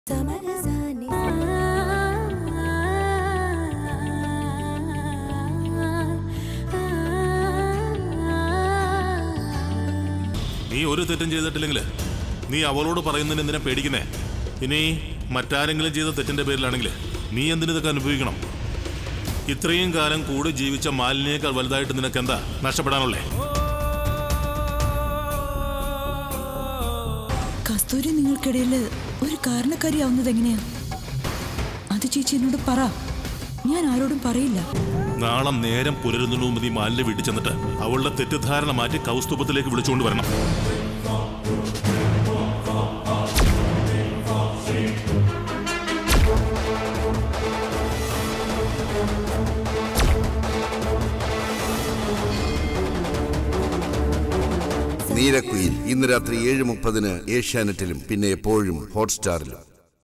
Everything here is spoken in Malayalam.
നീ ഒരു തെറ്റും ചെയ്തിട്ടില്ലെങ്കിൽ നീ അവളോട് പറയുന്നതിന് എന്തിനാ പേടിക്കുന്നേ ഇനി മറ്റാരെങ്കിലും ചെയ്ത തെറ്റിന്റെ പേരിലാണെങ്കിൽ നീ എന്തിനിതൊക്കെ അനുഭവിക്കണം ഇത്രയും കാലം കൂടെ ജീവിച്ച മാലിന്യേക്കാൾ വലുതായിട്ട് നിനക്ക് എന്താ നഷ്ടപ്പെടാനുള്ളേ കസ്തൂരി നിങ്ങൾക്കിടയിൽ ഒരു കാരണക്കാരിയാവുന്നത് എങ്ങനെയാ അത് ചേച്ചി എന്നോട് പറ ഞാൻ ആരോടും പറയില്ല നാളെ നേരം പുലരുന്നതിന് മുമ്പ് നീ മാലിന്യ വീട്ടിൽ ചെന്നിട്ട് അവളുടെ തെറ്റിദ്ധാരണ മാറ്റി കൗസ്തുഭത്തിലേക്ക് വിളിച്ചുകൊണ്ട് വരണം നീരക്കുയിൽ ഇന്ന് രാത്രി ഏഴ് മുപ്പതിന് ഏഷ്യാനെറ്റിലും പിന്നെ എപ്പോഴും ഹോട്ട്സ്റ്റാറിലും